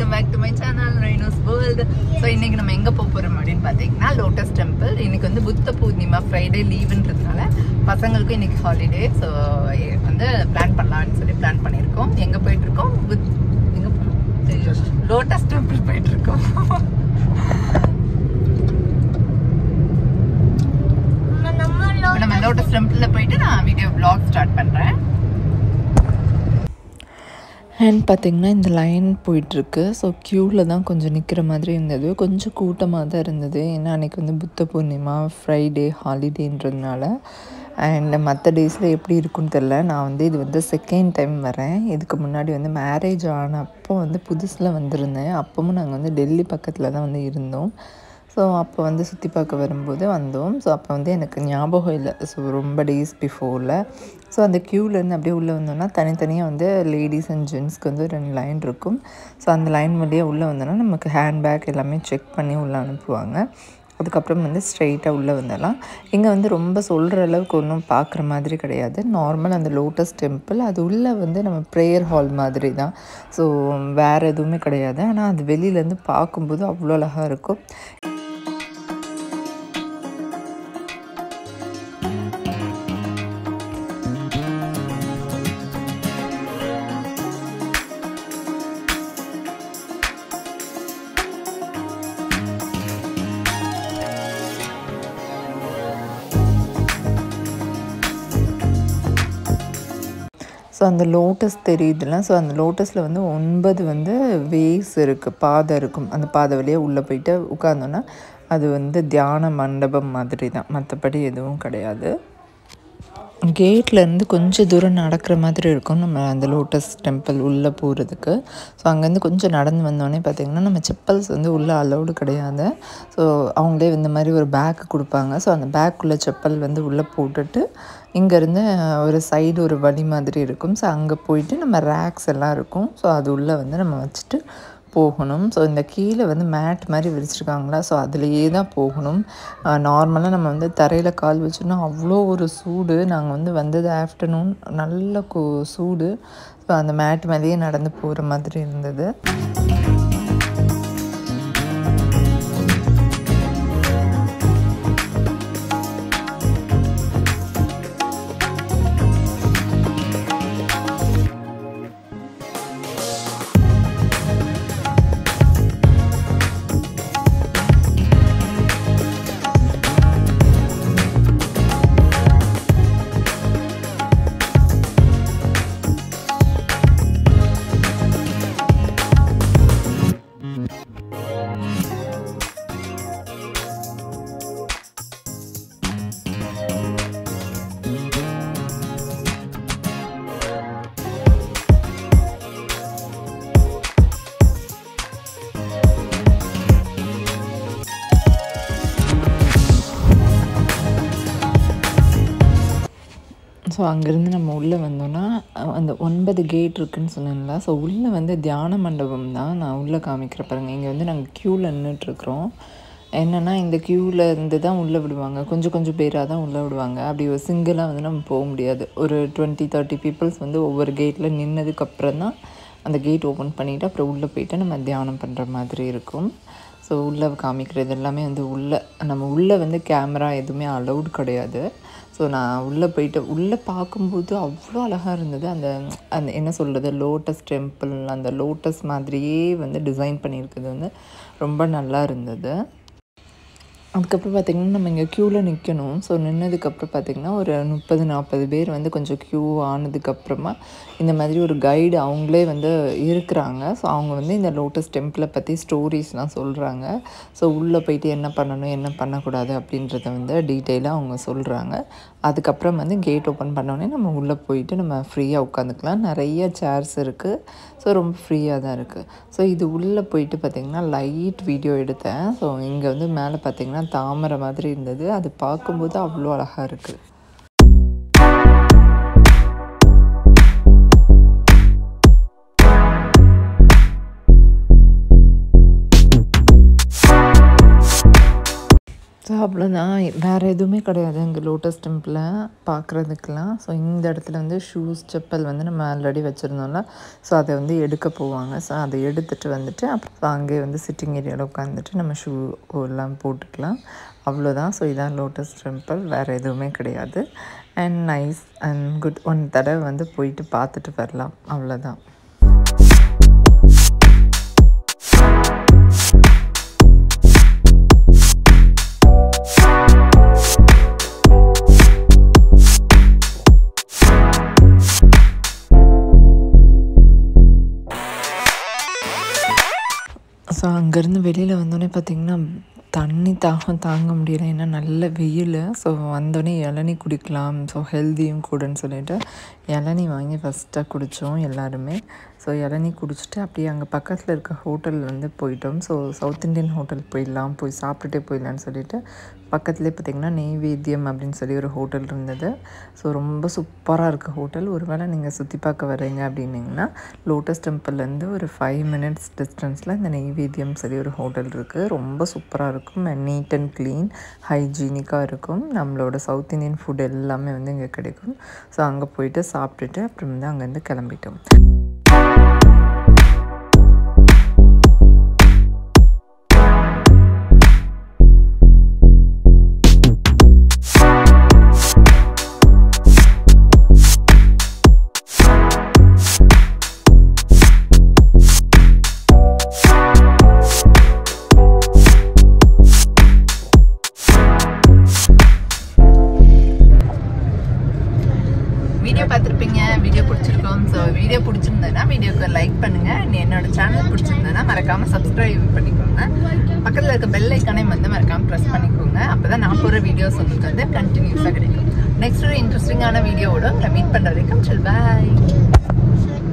welcome back to my channel rhinos world so இன்னைக்கு நம்ம எங்க போக போறோம் அப்படின்னு பார்த்தீங்கன்னா லோட்டஸ் டெம்பிள் இன்னைக்கு வந்து புத்த பூர்ணிமா ஃப்ரைடே லீவுன்றதுனால பசங்களுக்கும் இன்னைக்கு ஹாலிடே ஸோ வந்து பிளான் பண்ணலாம்னு சொல்லி பிளான் பண்ணியிருக்கோம் எங்க போயிட்டு இருக்கோம் புத் எங்க போனோம் லோட்டஸ் டெம்பிள் போயிட்டு இருக்கோம் இப்ப நம்ம லோட்டஸ் டெம்பிள்ல போயிட்டு நான் வீடியோ vlog ஸ்டார்ட் பண்றேன் அண்ட் பார்த்திங்கன்னா இந்த லைன் போயிட்டுருக்கு ஸோ க்யூவில் தான் கொஞ்சம் நிற்கிற மாதிரி இருந்தது கொஞ்சம் கூட்டமாக தான் இருந்தது ஏன்னா அன்றைக்கி வந்து புத்த பூர்ணிமா ஃப்ரைடே ஹாலிடேன்றதுனால அண்ட் மற்ற டேஸில் எப்படி இருக்குன்னு தெரில நான் வந்து இது வந்து செகண்ட் டைம் வரேன் இதுக்கு முன்னாடி வந்து மேரேஜ் ஆனப்போ வந்து புதுசில் வந்திருந்தேன் அப்பவும் நாங்கள் வந்து டெல்லி பக்கத்தில் தான் வந்து இருந்தோம் ஸோ அப்போ வந்து சுற்றி பார்க்க வரும்போது வந்தோம் ஸோ அப்போ வந்து எனக்கு ஞாபகம் இல்லை ஸோ ரொம்ப டேஸ் பிஃபோரில் ஸோ அந்த க்யூலேருந்து அப்படியே உள்ளே வந்தோம்னா தனித்தனியாக வந்து லேடிஸ் அண்ட் ஜென்ஸ்க்கு வந்து ரெண்டு லைன் இருக்கும் ஸோ அந்த லைன் வழியாக உள்ளே வந்தோன்னா நமக்கு ஹேண்ட்பேக் எல்லாமே செக் பண்ணி உள்ளே அனுப்புவாங்க அதுக்கப்புறம் வந்து ஸ்ட்ரெயிட்டாக உள்ளே வந்துடலாம் இங்கே வந்து ரொம்ப சொல்கிற அளவுக்கு ஒன்றும் பார்க்குற மாதிரி கிடையாது நார்மல் அந்த லோட்டஸ் டெம்பிள் அது உள்ளே வந்து நம்ம ப்ரேயர் ஹால் மாதிரி தான் ஸோ வேறு எதுவுமே கிடையாது ஆனால் அது வெளியிலேருந்து பார்க்கும்போது அவ்வளோ அழகாக இருக்கும் ஸோ அந்த லோட்டஸ் தெரியுதுல ஸோ அந்த லோட்டஸில் வந்து ஒன்பது வந்து வேஸ் இருக்குது பாதை இருக்கும் அந்த பாதை வழியாக உள்ளே போயிட்டு உட்காந்தோன்னா அது வந்து தியான மண்டபம் மாதிரி தான் மற்றபடி எதுவும் கிடையாது கேட்லேருந்து கொஞ்சம் தூரம் நடக்கிற மாதிரி இருக்கும் நம்ம அந்த லோட்டஸ் டெம்பிள் உள்ளே போகிறதுக்கு ஸோ அங்கேருந்து கொஞ்சம் நடந்து வந்தோடனே பார்த்திங்கன்னா நம்ம செப்பல்ஸ் வந்து உள்ளே அலௌடு கிடையாது ஸோ அவங்களே இந்த மாதிரி ஒரு பேக் கொடுப்பாங்க ஸோ அந்த பேக்குள்ளே செப்பல் வந்து உள்ளே போட்டுட்டு இங்கேருந்து ஒரு சைடு ஒரு வழி மாதிரி இருக்கும் ஸோ அங்கே போயிட்டு நம்ம ரேக்ஸ் எல்லாம் இருக்கும் ஸோ அது உள்ளே வந்து நம்ம வச்சுட்டு போகணும் ஸோ இந்த கீழே வந்து மேட் மாதிரி விரிச்சிருக்காங்களா ஸோ அதுலேயே தான் போகணும் நார்மலாக நம்ம வந்து தரையில் கால் வச்சோன்னா அவ்வளோ ஒரு சூடு நாங்கள் வந்து வந்தது ஆஃப்டர்நூன் நல்ல கு சூடு ஸோ அந்த மேட் மேலேயே நடந்து போகிற மாதிரி இருந்தது ஸோ அங்கேருந்து நம்ம உள்ளே வந்தோன்னா அந்த ஒன்பது கேட் இருக்குதுன்னு சொன்னேன்ல ஸோ உள்ளே வந்து தியான மண்டபம் தான் நான் உள்ளே காமிக்கிற பாருங்க இங்கே வந்து நாங்கள் க்யூவில் நின்றுட்டுருக்குறோம் என்னென்னா இந்த க்யூவில் இருந்து தான் உள்ளே விடுவாங்க கொஞ்சம் கொஞ்சம் பேராக தான் உள்ளே விடுவாங்க அப்படி ஒரு சிங்கிளாக வந்து நம்ம போக முடியாது ஒரு டுவெண்ட்டி தேர்ட்டி பீப்புள்ஸ் வந்து ஒவ்வொரு கேட்டில் நின்னதுக்கப்புறம் தான் அந்த கேட் ஓப்பன் பண்ணிவிட்டு அப்புறம் உள்ளே போயிட்டு நம்ம தியானம் பண்ணுற மாதிரி இருக்கும் ஸோ உள்ளே காமிக்கிறது எல்லாமே வந்து உள்ளே நம்ம உள்ளே வந்து கேமரா எதுவுமே அலௌட் கிடையாது ஸோ நான் உள்ளே போயிட்டு உள்ளே பார்க்கும்போது அவ்வளோ அழகாக இருந்தது அந்த அந்த என்ன சொல்கிறது லோட்டஸ் டெம்பிள் அந்த லோட்டஸ் மாதிரியே வந்து டிசைன் பண்ணியிருக்கிறது வந்து ரொம்ப நல்லா இருந்தது அதுக்கப்புறம் பார்த்திங்கன்னா நம்ம இங்கே க்யூவில் நிற்கணும் ஸோ நின்னதுக்கப்புறம் பார்த்திங்கன்னா ஒரு முப்பது நாற்பது பேர் வந்து கொஞ்சம் க்யூ ஆனதுக்கப்புறமா இந்த மாதிரி ஒரு கைடு அவங்களே வந்து இருக்கிறாங்க ஸோ அவங்க வந்து இந்த லோட்டஸ் டெம்பிளை பற்றி ஸ்டோரிஸ்லாம் சொல்கிறாங்க ஸோ உள்ளே போயிட்டு என்ன பண்ணணும் என்ன பண்ணக்கூடாது அப்படின்றத வந்து டீட்டெயிலாக அவங்க சொல்கிறாங்க அதுக்கப்புறம் வந்து கேட் ஓப்பன் பண்ணோடனே நம்ம உள்ளே போயிட்டு நம்ம ஃப்ரீயாக உட்காந்துக்கலாம் நிறைய சேர்ஸ் இருக்குது ஸோ ரொம்ப ஃப்ரீயாக தான் இருக்குது ஸோ இது உள்ளே போயிட்டு பார்த்திங்கன்னா லைட் வீடியோ எடுத்தேன் ஸோ இங்கே வந்து மேலே பார்த்திங்கன்னா தாமரை மாதிரி இருந்தது அது பார்க்கும்போது அவ்வளோ அழகாக இருக்குது ஸோ ஸோ அவ்வளோதான் வேறு எதுவுமே கிடையாது இங்கே லோட்டஸ் டெம்பிளில் பார்க்குறதுக்கெலாம் ஸோ இந்த இடத்துல வந்து ஷூஸ் செப்பல் வந்து நம்ம ஆல்ரெடி வச்சுருந்தோம்ல ஸோ அதை வந்து எடுக்க போவாங்க ஸோ அதை எடுத்துகிட்டு வந்துட்டு அப்புறம் அங்கே வந்து சிட்டிங் ஏரியாவில் உட்காந்துட்டு நம்ம ஷூ எல்லாம் போட்டுக்கலாம் அவ்வளோதான் ஸோ இதான் லோட்டஸ் டெம்பிள் வேறு எதுவுமே கிடையாது and nice and good one தடவை வந்து போயிட்டு பார்த்துட்டு வரலாம் அவ்வளோதான் ஸோ அங்கேருந்து வெளியில் வந்தோடனே பார்த்திங்கன்னா தண்ணி தாகம் தாங்க முடியல ஏன்னா நல்ல வெயில் ஸோ வந்தோடனே இளநீ குடிக்கலாம் ஸோ ஹெல்த்தியும் கூடன்னு சொல்லிட்டு இளநீ வாங்கி ஃபஸ்ட்டாக குடித்தோம் எல்லாருமே ஸோ இளநீ குடிச்சிட்டு அப்படியே அங்கே பக்கத்தில் இருக்க ஹோட்டல் வந்து போயிட்டோம் ஸோ சவுத் இந்தியன் ஹோட்டல் போயிடலாம் போய் சாப்பிட்டுட்டே போயிடலான்னு சொல்லிட்டு பக்கத்துலேயே பார்த்திங்கன்னா நெய்வேத்தியம் அப்படின்னு சொல்லி ஒரு ஹோட்டல் இருந்தது ஸோ ரொம்ப சூப்பராக இருக்குது ஹோட்டல் ஒருவேளை நீங்கள் சுற்றி பார்க்க வரீங்க அப்படின்னிங்கன்னா லோட்டஸ் டெம்பிள்லேருந்து ஒரு ஃபைவ் மினிட்ஸ் டிஸ்டன்ஸில் இந்த நெய்வேத்தியம் சொல்லி ஒரு ஹோட்டல் இருக்குது ரொம்ப சூப்பராக இருக்கும் அண்ட் நீட் அண்ட் க்ளீன் ஹைஜீனிக்காக இருக்கும் நம்மளோட சவுத் இந்தியன் ஃபுட் எல்லாமே வந்து இங்கே கிடைக்கும் ஸோ அங்கே போயிட்டு சாப்பிட்டுட்டு அப்புறம் வந்து அங்கேருந்து கிளம்பிட்டோம் வீடியோ பார்த்துருப்பீங்க வீடியோ பிடிச்சிருக்கோம் ஸோ வீடியோ பிடிச்சிருந்ததுன்னா வீடியோக்கு லைக் பண்ணுங்க and என்னோட சேனல் பிடிச்சிருந்ததுன்னா மறக்காம சப்ஸ்கிரைப் பண்ணிக்கோங்க பக்கத்தில் இருக்க பெல் ஐக்கானையும் வந்து மறக்காம ப்ரெஸ் பண்ணிக்கோங்க அப்பதான் நான் போகிற வீடியோஸ் உங்களுக்கு வந்து கண்டினியூஸாக கிடைக்கும் நெக்ஸ்ட் ஒரு இன்ட்ரெஸ்டிங்கான வீடியோவோட உங்களை மீட் பண்ணுற வரைக்கும் செல் பாய்